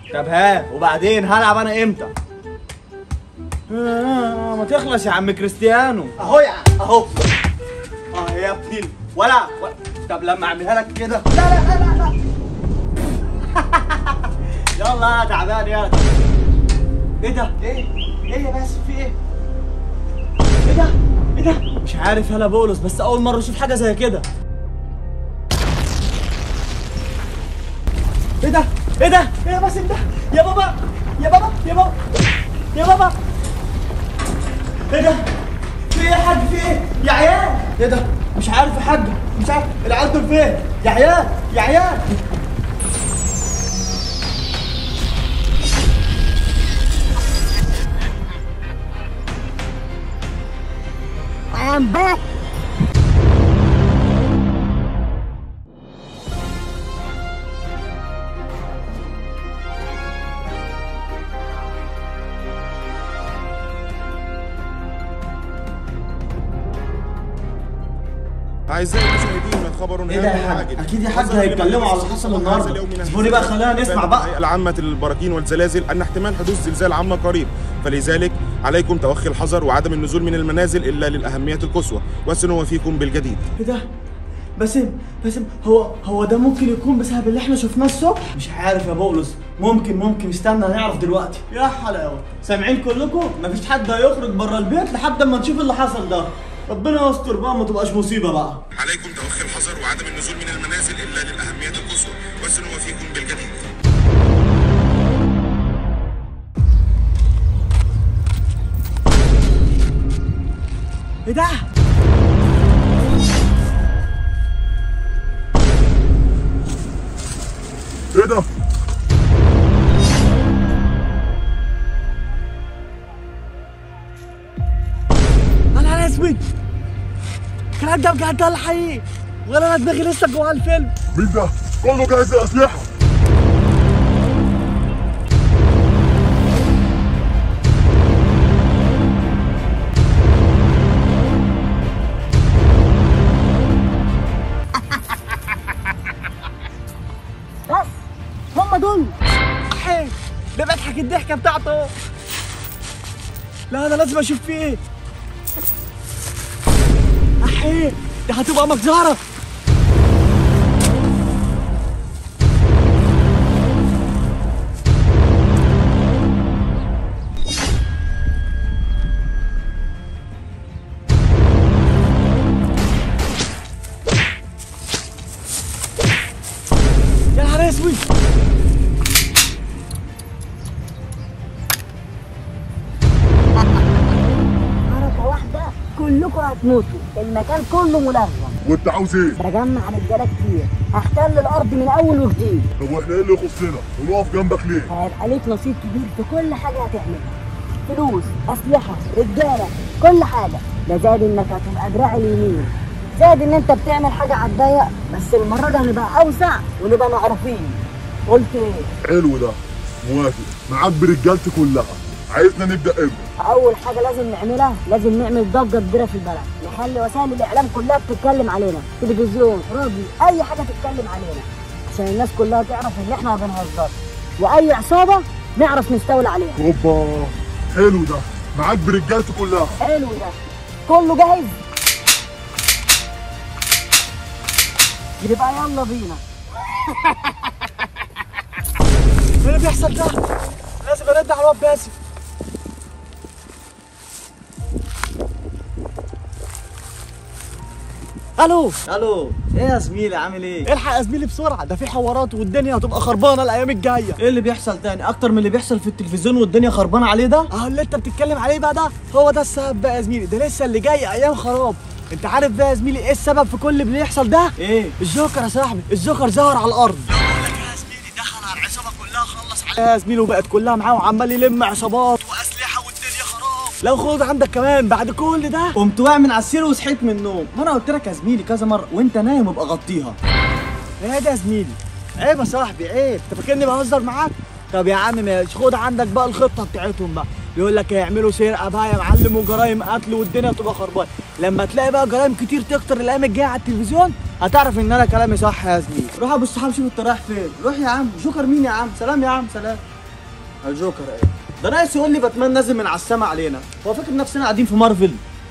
طب ها وبعدين هلعب انا امتى آه ما تخلص يا عم كريستيانو اهو يا عم اهو اه يا ابني ولا ولا- طب لما اعملها لك كده لا لا لا لا, لا. يلا يا تعبان يا ايه ده ايه ايه يا باسم في ايه ايه ده ايه ده مش عارف هلا بولس بس اول مره اشوف حاجه زي كده ايه ده ايه ده ايه يا باسم ده يا بابا يا بابا يا بابا يا بابا ايه ده في ايه يا حاج في ايه يا عيال ايه ده مش عارف يا حاج مش عارف العيال دول فين يا عيال يا عيال I'm back. أعزائي المشاهدين خبر ايه ده يا حاج؟ أكيد يا حاج هيتكلموا على اللي حصل النهاردة. سيبوني بقى خلينا نسمع بقى. الهيئة العامة للبراكين والزلازل أن احتمال حدوث زلزال عام قريب فلذلك عليكم توخي الحذر وعدم النزول من المنازل إلا للأهمية القصوى وسنوافيكم بالجديد ايه ده باسم باسم هو هو ده ممكن يكون بسبب اللي احنا شفناه الصبح مش عارف يا بولس ممكن ممكن استنى نعرف دلوقتي يا حلاوه سامعين كلكم مفيش حد هيخرج بره البيت لحد اما نشوف اللي حصل ده ربنا يستر بقى ما تبقاش مصيبه بقى عليكم توخي الحذر وعدم النزول من المنازل إلا للأهمية القصوى وسنوافيكم بالجديد ايه ده إيه ده؟ انا اسود الكلام ده بجد ولا حقيقي ولا انا دماغي لسه جوه الفيلم مين ده؟ كله جاهز الأسلحة بس هم دول حي ده بيضحك الضحكه بتاعته لا انا لازم اشوف فيه ايه احي دي هتبقى مجزره يا نهار اسود حركة واحدة كلكم هتموتوا المكان كله ملغم وأنت عاوز إيه؟ بجمع رجالة كتير هحتل الأرض من أول وجديد طب وإحنا إيه اللي يخصنا؟ ونقف جنبك ليه؟ هيبقى ليك نصيب كبير في كل حاجة هتعملها فلوس أسلحة رجالة كل حاجة ده زائد إنك هتبقى دراع اليمين زائد إن أنت بتعمل حاجة على الضيق بس المرة دي هنبقى أوسع ونبقى معروفين قلت إيه؟ حلو ده موافق معاك برجالتي كلها عايزنا نبدأ امتى؟ أول حاجة لازم نعملها لازم نعمل ضجة كبيرة في البلد نخلي وسائل الإعلام كلها بتتكلم علينا تلفزيون راديو أي حاجة تتكلم علينا عشان الناس كلها تعرف إن إحنا ما بنهزرش وأي عصابة نعرف نستولى عليها هوبا حلو ده معاك برجالتي كلها حلو ده كله جاهز يبقى يلا بينا ايه اللي بيحصل ده؟ لازم ارد على الواد باسم الو الو ايه يا زميلي عامل ايه؟ الحق يا زميلي بسرعه ده في حوارات والدنيا هتبقى خربانه الايام الجايه ايه اللي بيحصل تاني اكتر من اللي بيحصل في التلفزيون والدنيا خربانه عليه ده اه اللي انت بتتكلم عليه بقى ده هو ده السبب بقى يا زميلي ده لسه اللي جاي ايام خراب انت عارف بقى يا زميلي ايه السبب في كل اللي بيحصل ده ايه الجوكر يا صاحبي الجوكر ظهر على الارض يا زميلي دخل على العصابه كلها خلص عليها يا زميلي وبقت كلها معاه وعمال يلم عصابات واسلحه والدنيا خراب لو خد عندك كمان بعد كل ده قمت واقع من على السرير وصحيت من النوم ما انا قلت لك يا زميلي كذا مره وانت نايم ابقى غطيها ايه ده يا زميلي عيب يا صاحبي عيب انت فاكرني بهزر معاك طب يا عم ماشي خد عندك بقى الخطه بتاعتهم بقى يقول لك هيعملوا سرقه بقى يا معلم وجرايم قتل والدنيا تبقى خربانه لما تلاقي بقى جرايم كتير تكتر الايام الجايه على التلفزيون هتعرف ان انا كلامي صح يا زميلي روح يا ابو الصحاب شوف انت رايح فين روح يا عم جوكر مين يا عم سلام يا عم سلام الجوكر ايه ده ناقص يقول لي باتمان نازل من على السما علينا هو فاكر نفسنا قاعدين في مارفل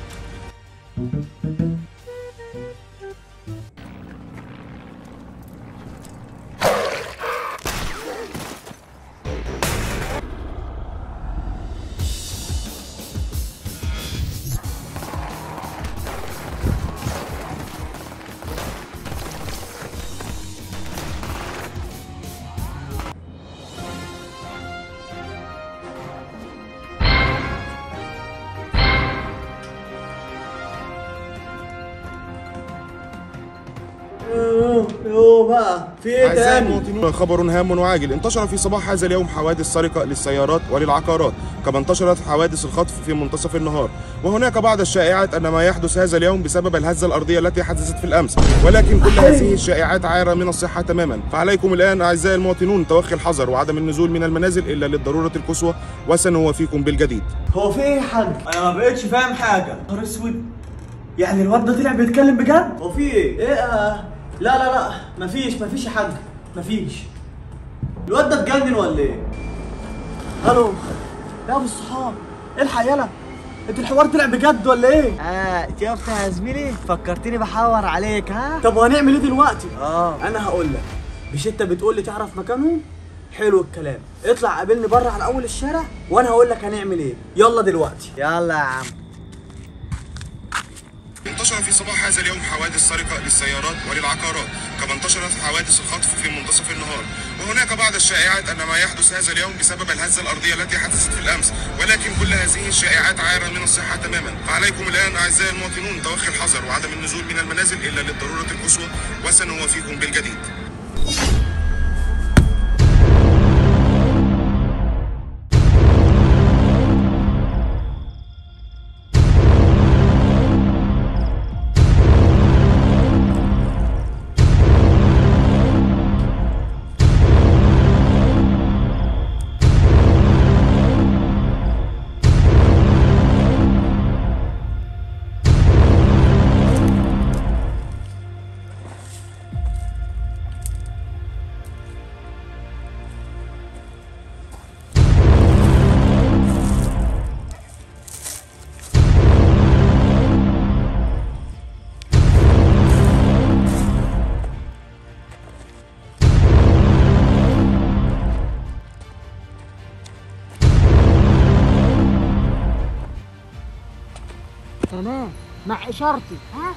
يوه يوه بقى في ايه أعزائي تاني المواطنون خبر هام وعاجل انتشر في صباح هذا اليوم حوادث سرقة للسيارات وللعقارات كما انتشرت حوادث الخطف في منتصف النهار وهناك بعض الشائعات أن ما يحدث هذا اليوم بسبب الهزة الأرضية التي حدثت في الأمس ولكن كل هذه الشائعات عارة من الصحة تماما فعليكم الآن أعزائي المواطنون توخي الحذر وعدم النزول من المنازل إلا للضرورة القصوى وسنوافيكم بالجديد هو في ايه يا حاج انا ما بقتش فاهم حاجه نهار اسود يعني الواد ده طلع بيتكلم بجد هو في ايه ايه آه لا لا لا مفيش مفيش يا حاج مفيش الواد ده اتجنن ولا ايه الو يا ابو الصحاب الحق يلا انت الحوار طلع بجد ولا ايه اه شفت يا زميلي فكرتني بحور عليك ها طب وهنعمل ايه دلوقتي اه انا هقول لك مش انت بتقول لي تعرف مكانهم حلو الكلام اطلع قابلني بره على اول الشارع وانا هقول لك هنعمل ايه يلا دلوقتي يلا يا عم انتشر في صباح هذا اليوم حوادث سرقة للسيارات وللعقارات كما انتشرت حوادث الخطف في منتصف النهار وهناك بعض الشائعات أن ما يحدث هذا اليوم بسبب الهزة الأرضية التي حدثت في الأمس ولكن كل هذه الشائعات عارة من الصحة تماما فعليكم الآن أعزائي المواطنون توخي الحذر وعدم النزول من المنازل إلا للضرورة القصوى وسنوافيكم بالجديد تمام مع اشارتي ها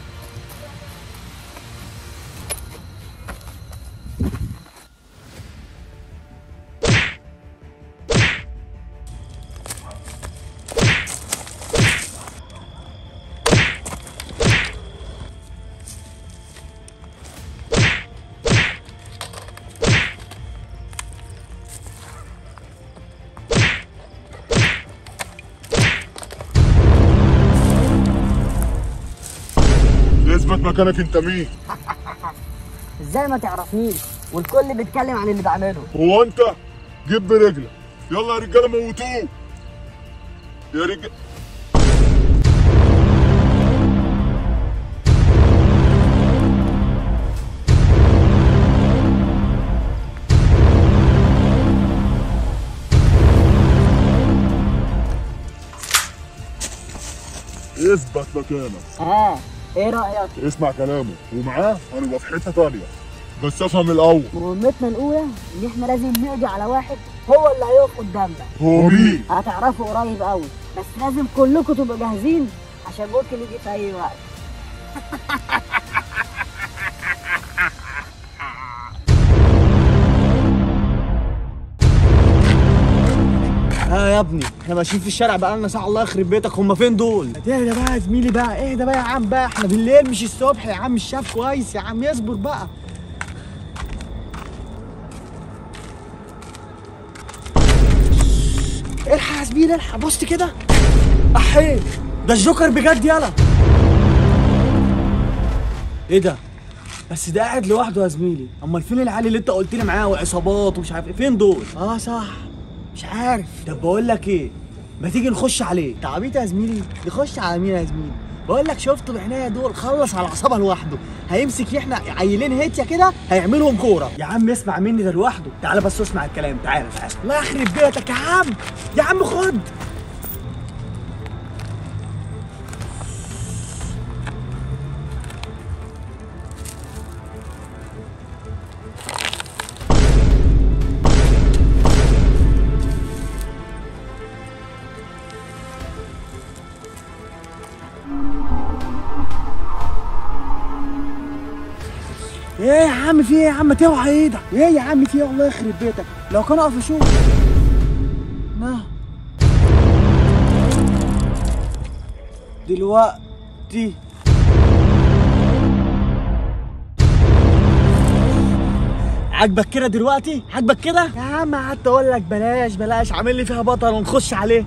اثبت مكانك انت مين ازاي ما تعرفنيش والكل بيتكلم عن اللي بعمله هو انت جيب برجلك يلا يا رجاله موتوه يا رجاله اثبت مكانك اه ايه رايك اسمع كلامه ومعاه هنبقى في حته تانيه بس افهم الاول مهمتنا الاولى ان احنا لازم نقضي على واحد هو اللي هيقف قدامنا هو مين هتعرفوا قريب قوي بس لازم كلكم تبقوا جاهزين عشان ممكن يجي في اي وقت ها يا ابني احنا ماشيين في الشارع بقالنا ساعه الله يخرب بيتك هم فين دول اهدى بقى يا زميلي بقى اهدى بقى يا عم بقى احنا بالليل مش الصبح يا عم الشاف كويس يا عم اصبر بقى الحق يا زميلي الحق بص كده احيه ده الجوكر بجد يلا ايه ده بس ده قاعد لوحده يا زميلي امال فين العيال اللي انت قلت لي معاه وعصابات ومش عارف ايه فين دول اه صح مش عارف طب بقول لك ايه ما تيجي نخش عليه تعبيط يا زميلي نخش على مين يا زميلي بقول لك شفته بعناية دول خلص على عصابه لوحده هيمسك احنا عيلين هيتيا كده هيعملهم كوره يا عم اسمع مني ده لوحده تعالى بس اسمع الكلام تعالى تعالى الله يخرب بيتك يا عم يا عم خد ايه يا عم في ايه يا عم توعى ايدك ايه يا عم في ايه الله يخرب بيتك لو كان اقف اشوف ما دلوقتي عاجبك كده دلوقتي عاجبك كده يا عم قعدت اقول لك بلاش بلاش عامل لي فيها بطل ونخش عليه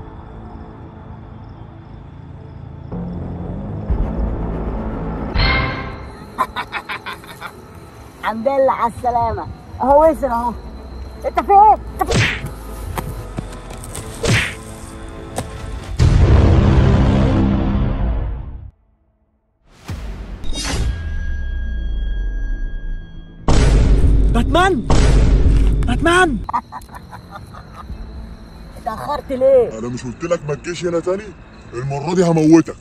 الحمد لله على السلامة اهو وصل اهو انت في ايه؟ انت في باتمان باتمان اتأخرت ليه؟ انا مش قلت لك ما تجيش هنا تاني المره دي هموتك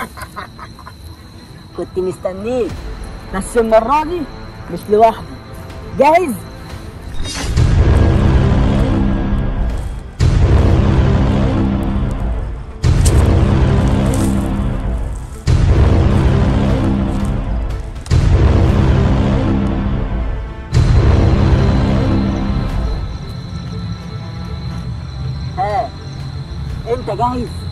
كنت مستنيك بس المرة دي مش لوحدي جاهز؟ ها انت جاهز؟